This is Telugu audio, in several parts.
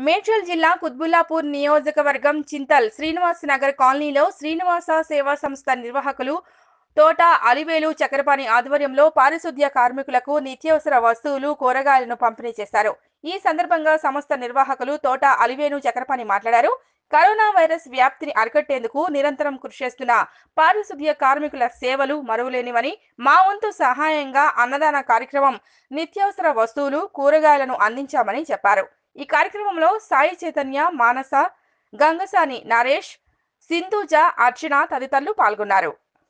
మేడ్చల్ జిల్లా కుత్బుల్లాపూర్ నియోజకవర్గం చింతల్ శ్రీనివాస్ నగర్ కాలనీలో శ్రీనివాస సేవా సంస్థ నిర్వాహకులు తోట అలివేలు చక్రపాణి ఆధ్వర్యంలో పారిశుద్ధ్య కార్మికులకు నిత్యావసర వస్తువులు కూరగాయలను పంపిణీ చేశారు ఈ సందర్భంగా సంస్థ నిర్వాహకులు తోట అలివేలు చక్రపాణి మాట్లాడారు కరోనా వైరస్ వ్యాప్తిని అరికట్టేందుకు నిరంతరం కృషి చేస్తున్న పారిశుద్ధ్య కార్మికుల సేవలు మరువలేనివని మా వంతు సహాయంగా అన్నదాన కార్యక్రమం నిత్యావసర వస్తువులు కూరగాయలను అందించామని చెప్పారు ఈ కార్యక్రమంలో సాయి చైతన్య మానస గంగసాని నరేష్ సింధుజ అర్చన తదితరులు పాల్గొన్నారు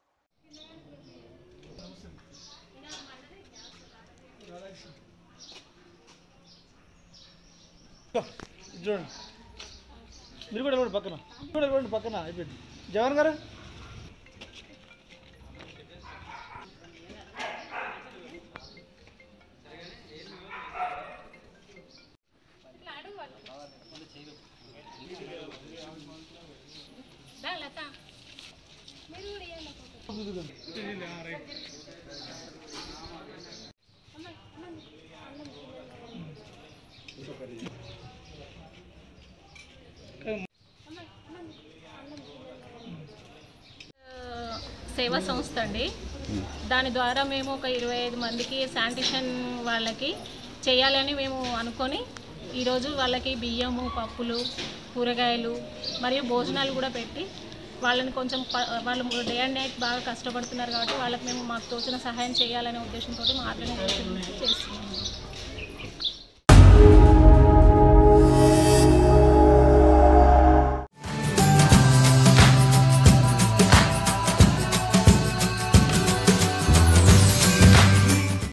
ఇది చూడండి మీరు కూడా ఇవ్వండి పక్కన మీరు కూడా ఇవ్వండి పక్కన అయిపోయింది జగన్ గారు సేవా సంస్థ అండి దాని ద్వారా మేము ఒక ఇరవై ఐదు మందికి శానిటేషన్ వాళ్ళకి చేయాలని మేము అనుకొని ఈరోజు వాళ్ళకి బియ్యము పప్పులు కూరగాయలు మరియు భోజనాలు కూడా పెట్టి వాళ్ళని కొంచెం ప- వాళ్ళు డే అండ్ నైట్ బాగా కష్టపడుతున్నారు కాబట్టి వాళ్ళకి మేము మాకు తోచిన సహాయం చేయాలనే ఉద్దేశంతో మా ఆర్గనైజేషన్ నుంచి చేస్తున్నాము